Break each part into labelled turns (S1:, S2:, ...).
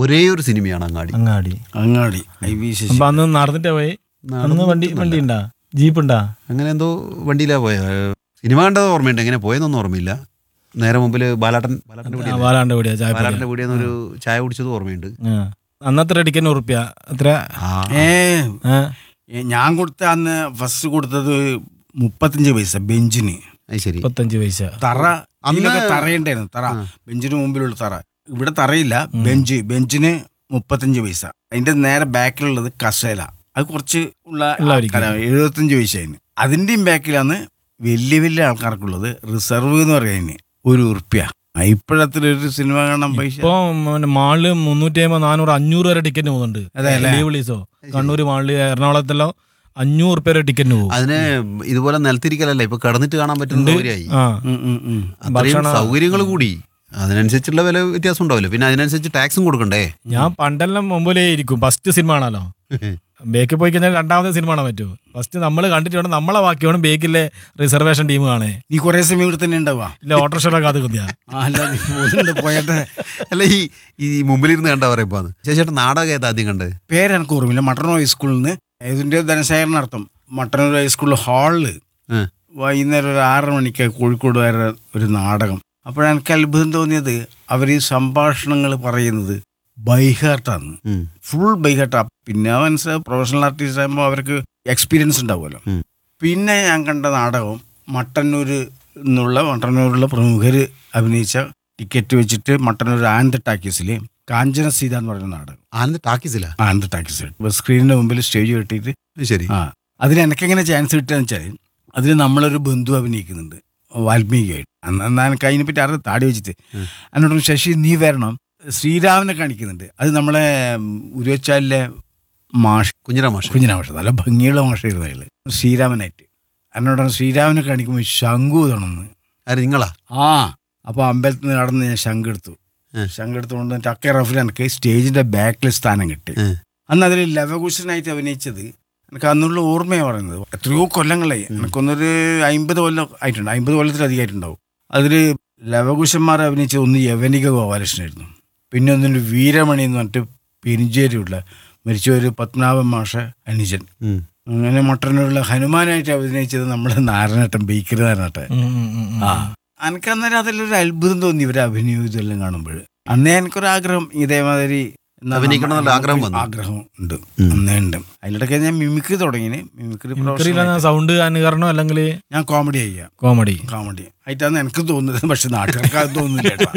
S1: ഒരേ ഒരു സിനിമയാണ് അങ്ങാടി
S2: അങ്ങാടി
S3: അങ്ങാടി ഐ വി ശശി
S2: അപ്പൊ അന്ന് നടന്നിട്ടേ പോയി അന്ന് വണ്ടി വണ്ടി ഉണ്ടാ ജീപ്പ് ഉണ്ടാ
S1: അങ്ങനെ എന്തോ വണ്ടിയിലാ പോയ സിനിമ കണ്ടത് ഓർമ്മയുണ്ട് എങ്ങനെ പോയെന്നൊന്നും ഓർമ്മയില്ല നേരെ മുമ്പിൽ ബാലാട്ടൻ ബാലാട്ടൻ്റെ
S2: ആ,
S1: വീടിയല്ലേ?
S2: വാലാണ്ട് എവിടെയാ ചായ
S1: ബാലാട്ടൻ്റെ വീടിൽ ഒരു ചായ കുടിച്ചത് ഓർമ്മയുണ്ട്
S2: അന്നത്തെ ടിക്കറ്റ് ഉറുപ്പ്യ എത്ര
S1: ആ
S3: ഏ
S2: ആ,
S3: ഏ, ഞാൻ കൊടുത്ത അന്ന് ഫസ്റ്റ് കൊടുത്തത് മുപ്പത്തഞ്ച് പൈസ ബെഞ്ചിന്
S1: അത് ശരി
S2: മുപ്പത്തഞ്ച് പൈസ
S3: തറ
S1: അന്ന്
S3: അന്നൊക്കെ തറയുണ്ടായിരുന്നു തറ ബെഞ്ചിന് മുമ്പിലുള്ള തറ ഇവിടെ തറയില്ല ബെഞ്ച് ബെഞ്ചിന് മുപ്പത്തഞ്ച് പൈസ അതിന്റെ നേരെ ബാക്കിലുള്ളത് കസേല അത് കുറച്ച് ഉള്ള
S2: ഉള്ളവർക്ക്.
S3: ആൾക്കാരാണ് എഴുപത്തഞ്ച് പൈസ അതിന് അതിന്റെയും ബാക്കിലാണ് വലിയ വലിയ ആൾക്കാർക്കുള്ളത് റിസർവ് എന്ന് പറയുന്നതിന് ഒരു ഉറുപ്പ്യ ഇപ്പോഴത്തിലൊരു സിനിമ കാണാൻ പൈസ
S2: ഇപ്പൊ പിന്നെ മാളില് മുന്നൂറ്റി അമ്പത് നാനൂറ് അഞ്ഞൂറ് വരെ ടിക്കറ്റ് പോകുന്നുണ്ട്
S3: അതെ അല്ലേ?
S2: വിളീസോ കണ്ണൂര് മാളില് എറണാകുളത്തെല്ലാം അഞ്ഞൂറ് ഉറുപ്പ്യ വരെ ടിക്കറ്റ് പോകും
S1: അതിന് ഇതുപോലെ നിലത്തിരിക്കലല്ല ഇപ്പൊ കിടന്നിട്ട് കാണാൻ പറ്റുന്ന സൗകര്യമായി
S2: ആ
S3: ഉം, ഉം, ഉം.
S1: അത്രയും
S2: ഭക്ഷണം-
S1: സൗകര്യങ്ങൾ കൂടി അതിനനുസരിച്ചുള്ള വില വ്യത്യാസം ഉണ്ടാവില്ല പിന്നെ അതിനനുസരിച്ച് ടാക്സും കൊടുക്കണ്ടേ
S2: ഞാൻ പണ്ടെല്ലാം മുമ്പിലേ ഇരിക്കും ഫസ്റ്റ് സിനിമ ആണല്ലോ ബേക്കിൽ പോയി കഴിഞ്ഞാൽ രണ്ടാമത്തെ സിനിമ കാണാൻ പറ്റുമോ ഫസ്റ്റ് നമ്മൾ കണ്ടിട്ട് വേണം നമ്മളെ ബാക്കി വേണം ബേക്കിലെ റിസർവേഷൻ ടീം കാണേ
S3: നീ കുറെ സമയം ഇവിടെ തന്നെ ഉണ്ടാവുക
S2: ഇല്ല ഓട്ടോറിക്ഷ കാത്ത് കുത്തിയാ
S3: അല്ല നീ പോകുന്നുണ്ട് പോയട്ടെ
S1: അല്ല ഈ ഈ മുമ്പിലിരുന്ന് കണ്ട പറയുമ്പോ ചേച്ചേട്ടൻ നാടകം ഏതാ ആദ്യം കണ്ട്
S3: പേരെനിക്ക് ഓർമ്മയില്ല മട്ടന്നൂർ ഹൈസ്കൂളിൽ നിന്ന് ഇതിന്റെ ധനശേഖരണാർത്ഥം മട്ടന്നൂർ ഹൈസ്കൂളിൽ ഹാളില്
S1: ഏ.
S3: വൈകുന്നേരം ഒരു ആറര മണിക്ക് കോഴിക്കോട് വരെ ഒരു നാടകം അപ്പോഴെനിക്ക് അത്ഭുതം തോന്നിയത് അവർ ഈ സംഭാഷണങ്ങൾ പറയുന്നത് ബൈഹാർട്ടാണ്
S1: ഉം.
S3: ഫുൾ ബൈഹാർട്ടാ പിന്നെ മനസ്സിലാവും പ്രൊഫഷണൽ ആർട്ടിസ്റ്റ് ആകുമ്പോൾ അവർക്ക് എക്സ്പീരിയൻസ് ഉണ്ടാവുമല്ലോ
S1: ഉം.
S3: പിന്നെ ഞാൻ കണ്ട നാടകം മട്ടന്നൂര് എന്നുള്ള മട്ടന്നൂരിലുള്ള പ്രമുഖർ അഭിനയിച്ച ടിക്കറ്റ് വെച്ചിട്ട് മട്ടന്നൂർ ആൻഡ് ടാക്കീസിൽ കാഞ്ചന സീത എന്ന് പറയുന്ന നാടകം
S1: ആനന്ദ് ടാക്കീസില്ല
S3: ആൻഡ് ടാക്കീസ് സ്ക്രീനിന്റെ മുമ്പിൽ സ്റ്റേജ് കെട്ടിയിട്ട്
S1: ശരി
S3: ആ അതിന് എനിക്കെങ്ങനെ ചാൻസ് കിട്ടുകയെന്ന് വെച്ചാൽ അതിൽ നമ്മളൊരു ബന്ധു അഭിനയിക്കുന്നുണ്ട് വാൽമീകിയായിട്ട് അന്ന് അന്ന് എനിക്ക് അതിനെപ്പറ്റി അറിയാം താടി വെച്ചിട്ട്
S1: ഉം. എന്നോട്
S3: എന്നോട് ശശി നീ വരണം ശ്രീരാമനെ കാണിക്കുന്നുണ്ട് അത് നമ്മളെ ഉരുവച്ചാലിലെ മാഷ്
S1: കുഞ്ഞിരാ മാഷ്
S3: കുഞ്ഞിനാ മാഷ നല്ല ഭംഗിയുള്ള മാഷായിരുന്നു അയാള് ശ്രീരാമനായിട്ട് എന്നോട് ശ്രീരാമനെ കാണിക്കുമ്പോൾ ശംഖു തണമെന്ന്
S1: ആര് നിങ്ങളാ
S3: ആ അപ്പോൾ അമ്പലത്തിൽ നിന്ന് നടന്ന് ഞാൻ ശംഖ് എടുത്തു
S1: ഉം.
S3: ശംഖ് എടുത്തുകൊണ്ട് ടക്കെ റഫിൽ എനിക്ക് സ്റ്റേജിന്റെ ബാക്കിൽ സ്ഥാനം കിട്ടി
S1: ഉം.
S3: അന്ന് അതിൽ ലവകുശനായിട്ട് അഭിനയിച്ചത് എനിക്ക് അന്നുള്ള ഓർമ്മയാണ് പറയുന്നത് എത്രയോ കൊല്ലങ്ങളായി എനിക്കൊന്നൊരു അമ്പത് കൊല്ലം ആയിട്ടുണ്ട് അമ്പത് കൊല്ലത്തിലധികമായിട്ടുണ്ടാവും അതിൽ ലവകുശന്മാർ അഭിനയിച്ചത് ഒന്ന് യവനിക ഗോപാലകൃഷ്ണനായിരുന്നു പിന്നെ ഒന്നിന് വീരമണി എന്ന് പറഞ്ഞിട്ട് പെരിഞ്ചേരിയുള്ള മരിച്ച ഒരു പത്മനാഭൻ മാഷ അനുജൻ
S1: ഉം.
S3: അങ്ങനെ മട്ടന്നൂരുള്ള ഹനുമാനായിട്ട് അഭിനയിച്ചത് നമ്മുടെ നാരായണേട്ടൻ ബേക്കറി നാരായണേട്ടൻ
S2: ഉം, ഉം, ഉം, ഉം.
S3: ആ എനിക്ക് അന്നേരം അതിലൊരു അത്ഭുതം തോന്നി ഇവരെ അഭിനയം ഇതെല്ലാം കാണുമ്പോൾ അന്നേ എനിക്കൊരാഗ്രഹം ഇതേമാതിരി എന്നാ
S1: അഭിനയിക്കണം എന്നുള്ള
S3: നമ്മ-
S1: ആഗ്രഹം വന്നു.
S3: ആഗ്രഹം ഉണ്ട്
S1: ഉം.
S3: അന്നേ ഉണ്ട് അതിലിടയ്ക്ക് ഞാൻ മിമിക്രി തുടങ്ങിന് മിമിക്രി
S2: മിമിക്രിയിലാ
S3: professional
S2: സൗണ്ട് അനുകരണം അല്ലെങ്കിൽ
S3: ആയിട്ട് ഞാൻ കോമഡി ചെയ്യാം
S2: കോമഡി
S3: കോമഡി ആയിട്ടാണ് എനിക്ക് തോന്നുന്നത് പക്ഷെ നാട്ടുകാർക്ക് അത് തോന്നുന്നില്ല കേട്ടോ.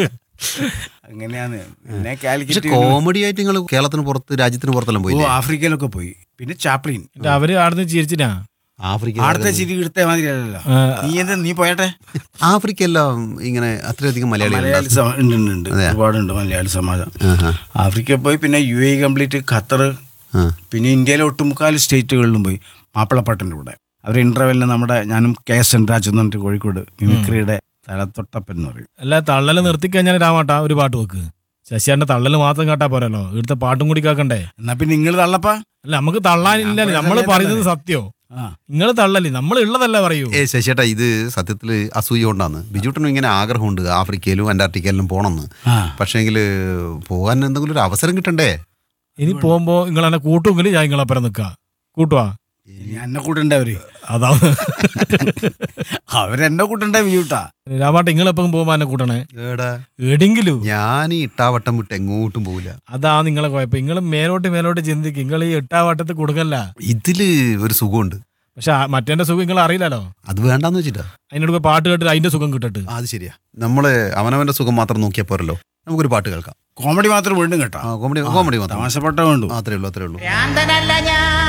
S3: അങ്ങനെയാണ് പിന്നെ
S1: പക്ഷെ
S3: കാലിക്കറ്റ്
S1: കോമഡി ആയിട്ട് നിങ്ങൾ കേരളത്തിന് പുറത്ത് രാജ്യത്തിന് പുറത്തെല്ലാം
S3: ഓ
S1: പോയി
S3: ആഫ്രിക്കയിലൊക്കെ പോയി പിന്നെ ചാപ്ലിൻ
S2: എന്നിട്ട് അവര് ആടുന്ന് ചിരിച്ചിട്ടാ
S1: ആഫ്രിക്ക
S3: ആടത്തെ ചിരി എടുത്ത മാതിരി അല്ലല്ലോ
S2: ആ,
S3: നീ എന്താ നീ പോയട്ടെ
S1: ആഫ്രിക്ക എല്ലാം ഇങ്ങനെ അത്രയധികം മലയാളികൾ
S3: മലയാളി സമ- ഉണ്ട് ഉണ്ട് ഉണ്ട് ഒരുപാടുണ്ട് മലയാളി സമാജം ആഫ്രിക്ക പോയി പിന്നെ യു എ കംപ്ലീറ്റ് ഖത്തർ പിന്നെ ഇന്ത്യയിലെ ഒട്ടുമുക്കാൽ സ്റ്റേറ്റുകളിലും പോയി മാപ്പിളപ്പാട്ടിൻ്റെ കൂടെ അവർ ഇന്റർവെല്ലിന് നമ്മുടെ ഞാനും കെ എസ് രാജ് എന്ന് പറഞ്ഞിട്ട് കോഴിക്കോട് മിമിക്രിയുടെ തലത്തൊട്ടപ്പൻ എന്ന് പറയും
S2: അല്ല തള്ളല് നിർത്തി കഴിഞ്ഞാൽ രാമാട്ടാ ഒരു പാട്ട് വെക്ക് ശശിയാന്റെ തള്ളല് മാത്രം കേട്ടാ പോരല്ലോ ഇവിടുത്തെ പാട്ടും കൂടി കേൾക്കണ്ടേ
S3: എന്നാ പിന്നെ നിങ്ങൾ തള്ളപ്പാ
S2: അല്ല നമുക്ക് തള്ളാനില്ല
S3: ഞാൻ
S2: നമ്മൾ
S3: പറയുന്നത്
S2: പറയുന്നത് സത്യോ
S3: ആ
S2: നിങ്ങൾ തള്ളല്ലേ നമ്മൾ ഉള്ളതല്ല പറയൂ
S1: ഏ ശശിയേട്ടാ ഇത് സത്യത്തിൽ അസൂയ കൊണ്ടാണ് ബിജുട്ടനും ഇങ്ങനെ ആഗ്രഹമുണ്ട് ആഫ്രിക്കയിലും അന്റാർട്ടിക്കയിലും പോകണമെന്ന്
S3: ആ
S1: പക്ഷേങ്കിൽ പോകാൻ എന്തെങ്കിലും ഒരു അവസരം കിട്ടണ്ടേ
S2: ഇനി പോകുമ്പോ നിങ്ങൾ എന്നെ കൂട്ടുമെങ്കിൽ ഞാൻ നിങ്ങളപ്പുറം നിൽക്കാം കൂട്ടുവാ
S3: ഇനി എന്നെ കൂട്ടണ്ട അവര്
S2: അതാ
S3: അവരെന്നെ കൂട്ടണ്ട വ്യൂട്ടാ
S2: രാമാട്ട നിങ്ങളെപ്പം പോകുമ്പോ എന്നെ കൂട്ടണേ
S1: ഏടാ
S2: എടെങ്കിലും
S1: ഞാൻ ഈ ഇട്ടാവട്ടം വിട്ട് എങ്ങോട്ടും പോകില്ല
S2: അതാ നിങ്ങളെ കുഴപ്പം നിങ്ങൾ മേലോട്ട് മേലോട്ട് ചിന്തിക്കും നിങ്ങൾ ഈ എട്ടാ വട്ടത്ത് കൊടുക്കല്ല
S1: ഇതില് ഒരു സുഖമുണ്ട്
S2: പക്ഷെ മറ്റേന്റെ സുഖം നിങ്ങൾ അറിയില്ലല്ലോ
S1: അത് വേണ്ടാന്ന് വെച്ചിട്ടാ
S2: അതിനോട് പാട്ട് കേട്ടിട്ട് അതിന്റെ സുഖം കിട്ടട്ട്
S1: ആ, അത് ശരിയാ നമ്മള് അവനവന്റെ സുഖം മാത്രം നോക്കിയാൽ പോരല്ലോ നമുക്കൊരു പാട്ട് കേൾക്കാം
S3: കോമഡി മാത്രം വീണ്ടും കേട്ടോ
S1: ആ കോമഡി കോമഡി മാത്രം
S3: തമാശപ്പെട്ട വേണ്ടു
S1: അത്രേ ഉള്ളൂ അത്രേ ഉള്ളൂ
S4: ഭ്രാന്തനല്ല ഞാൻ